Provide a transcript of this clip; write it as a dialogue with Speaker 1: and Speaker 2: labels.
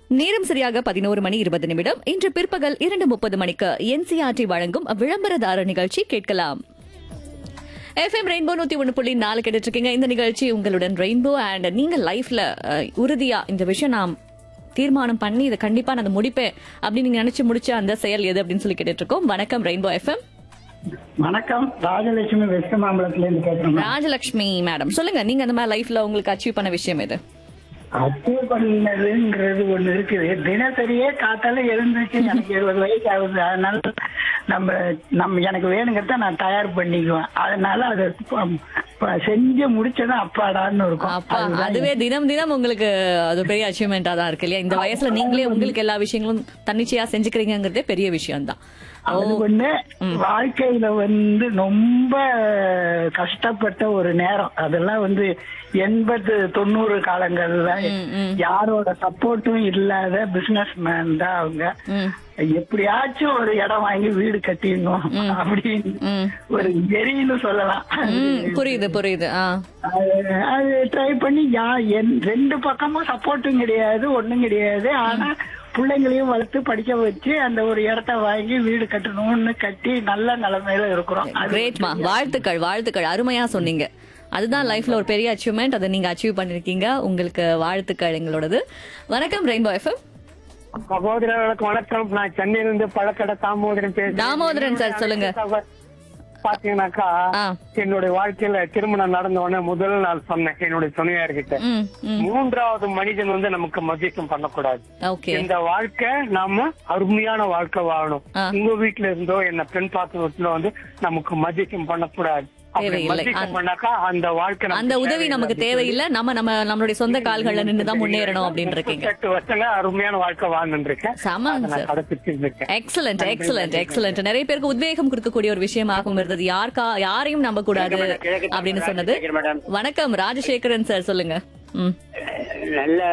Speaker 1: நேரம் சரியாக பதினோரு மணி இருபது நிமிடம் இன்று பிற்பகல் இரண்டு முப்பது மணிக்கு என்சிஆர்டி வழங்கும் விளம்பரதார நிகழ்ச்சி கேட்கலாம் எஃப்எம் ரெயின்போ நூத்தி ஒன்று புள்ளி நாலு கேட்டுட்டு இருக்கீங்க இந்த நிகழ்ச்சி உங்களுடன் ரெயின்போ அண்ட் நீங்க லைஃப்ல அஹ், உறுதியா இந்த விஷயம் நான் தீர்மானம் பண்ணி இதை கண்டிப்பா நான் அதை முடிப்பேன் அப்படின்னு நீங்க நினைச்சு முடிச்ச அந்த செயல் எது அப்படின்னு சொல்லி கேட்டுட்டு இருக்கோம் வணக்கம் ரெயின்போ எஃப்எம்
Speaker 2: வணக்கம் ராஜலட்சுமி வெஸ்ட் மாம்பலத்துல இருந்து பேசுறேன்
Speaker 1: ராஜலட்சுமி மேடம் சொல்லுங்க நீங்க அந்த மாதிரி லைஃப்ல உங்களுக்கு அச்சீவ் பண்ண விஷயம் எது
Speaker 2: அச்சீவ் பண்ணதுங்கிறது ஒண்ணு இருக்குது தினசரியே காத்தால எழுந்துச்சு எனக்கு இருபது வயசு ஆகுது அதனால நம்ம நம்ம எனக்கு வேணுங்கிறத நான் தயார் பண்ணிக்குவேன் அதனால அதை ப- ப- செஞ்சு முடிச்சதும் அப்பாடான்னு இருக்கும்
Speaker 1: அப்பா
Speaker 2: அதுதான்
Speaker 1: அதுவே தினம் தினம் உங்களுக்கு அது பெரிய அச்சீவ்மெண்டா தான் இருக்கு இல்லையா இந்த வயசுல நீங்களே உங்களுக்கு எல்லா விஷயங்களும் தன்னிச்சையா செஞ்சுக்கிறீங்கிறதே பெரிய விஷயம் தான்
Speaker 2: அது ஒண்ணு வாழ்க்கையில வந்து ரொம்ப கஷ்டப்பட்ட ஒரு நேரம் அதெல்லாம் வந்து எண்பது தொண்ணூறு காலங்கள்ல யாரோட சப்போர்ட்டும் இல்லாத பிசினஸ் மேன் தான் அவங்க
Speaker 1: ம்.
Speaker 2: எப்படியாச்சும் ஒரு இடம் வாங்கி வீடு கட்டிடணும் அப்படின்னு
Speaker 1: ம்.
Speaker 2: ஒரு எரின்னு சொல்லலாம்
Speaker 1: ம், புரியுது புரியுது ஆ
Speaker 2: அது- அது ட்ரை பண்ணி யா என்- ரெண்டு பக்கமும் சப்போர்ட்டும் கிடையாது ஒண்ணும் கிடையாது ஆனா பிள்ளைங்களையும் வளர்த்து படிக்க வச்சு அந்த ஒரு இடத்த வாங்கி வீடு கட்டணும்னு கட்டி நல்ல நிலைமையில இருக்கிறோம் அது
Speaker 1: கிரேட்மா வாழ்த்துக்கள் வாழ்த்துக்கள் அருமையா சொன்னீங்க அதுதான் லைஃப்ல ஒரு பெரிய அச்சீவ்மெண்ட் அதை நீங்க அச்சீவ் பண்ணிருக்கீங்க உங்களுக்கு வாழ்த்துக்கள் எங்களோடது வணக்கம் ரெயின்போ எஃப்எம்
Speaker 3: சகோதரர்களுக்கு வணக்கம் நான் சென்னையில இருந்து பழக்கடை தாமோதரன் பேசுறேன்
Speaker 1: தாமோதரன் சார் சொல்லுங்க
Speaker 3: பாத்தீங்கன்னாக்கா
Speaker 1: ஆ.
Speaker 3: என்னுடைய வாழ்க்கையில திருமணம் நடந்த உடனே முதல் நாள் சொன்னேன் என்னுடைய துணையார்கிட்ட
Speaker 1: ம் ம்
Speaker 3: மூன்றாவது மனிதன் வந்து நமக்கு மதிக்கம் பண்ணக்கூடாது
Speaker 1: ஓகே
Speaker 3: இந்த வாழ்க்கை நாம அருமையான வாழ்க்கை வாழணும்
Speaker 1: ஆ.
Speaker 3: உங்க வீட்டுல இருந்தோ என்ன பெண் பார்த்த வீட்டுல வந்து நமக்கு மதிக்கம் பண்ணக்கூடாது அப்படி
Speaker 1: தேவையில்லை.
Speaker 3: மதிக்கம்
Speaker 1: அந்த-
Speaker 3: பண்ணாக்கா அந்த வாழ்க்கை நமக்கு
Speaker 1: அந்த உதவி நமக்கு தேவையில்லை நம்ம நம்ம நம்மளுடைய சொந்த கால்கள்ல நின்று தான் முன்னேறணும் அப்படின்னு இருக்கீங்க
Speaker 3: முப்பத்தெட்டு வருஷங்க அருமையான வாழ்க்கை வாழ்ந்துட்டு இருக்கேன்
Speaker 1: சமாங்க சார்
Speaker 3: கடைபிடிச்சிட்டு இருக்கேன்
Speaker 1: எக்ஸலண்ட் எக்ஸலண்ட் எக்ஸலண்ட் நிறைய பேருக்கு உத்வேகம் கொடுக்கக்கூடிய ஒரு விஷயமாகவும் இருந்தது யாருக்கா யாரையும் நம்ப கூடாது அப்படின்னு சொன்னது வணக்கம் ராஜசேகரன் சார் சொல்லுங்க ம்
Speaker 4: நல்ல